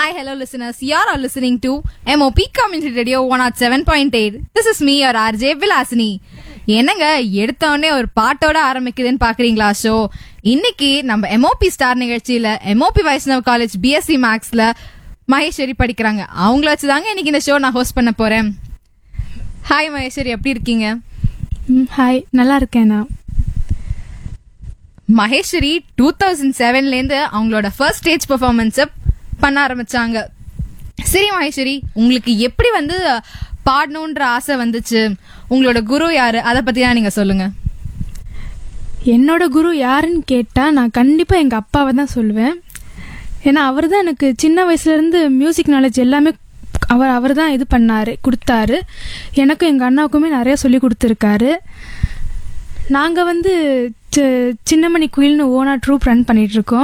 Hi, hello listeners. You are all listening to MOP Community Radio 107.8. This is me, your RJ Vilasini. என்னங்க எடுத்தோடனே ஒரு பாட்டோட ஆரம்பிக்குதுன்னு பாக்குறீங்களா show இன்னைக்கு நம்ம எம்ஓபி ஸ்டார் நிகழ்ச்சியில எம்ஓபி வைஷ்ணவ் காலேஜ் பிஎஸ்சி மேக்ஸ்ல மகேஸ்வரி படிக்கிறாங்க அவங்கள வச்சுதாங்க இன்னைக்கு இந்த ஷோ நான் ஹோஸ்ட் பண்ண போறேன் ஹாய் மகேஸ்வரி எப்படி இருக்கீங்க ம் ஹாய் நல்லா இருக்கேன் நான் மகேஸ்வரி டூ தௌசண்ட் செவன்லேருந்து அவங்களோட ஃபர்ஸ்ட் ஸ்டேஜ் பெர்ஃபார்மன்ஸை பண்ண ஆரம்பிச்சாங்க சரி மகேஸ்வரி உங்களுக்கு எப்படி வந்து பாடணுன்ற ஆசை வந்துச்சு உங்களோட குரு யாரு அதை பத்தி தான் நீங்க சொல்லுங்க என்னோட குரு யாருன்னு கேட்டால் நான் கண்டிப்பாக எங்கள் அப்பாவை தான் சொல்லுவேன் ஏன்னா அவர் தான் எனக்கு சின்ன வயசுலேருந்து மியூசிக் நாலேஜ் எல்லாமே அவர் அவர் தான் இது பண்ணார் கொடுத்தாரு எனக்கும் எங்கள் அண்ணாவுக்குமே நிறைய சொல்லி கொடுத்துருக்காரு நாங்கள் வந்து சி- சின்னமணி குயில்னு ஓனா ட்ரூப் ரன் பண்ணிகிட்ருக்கோம்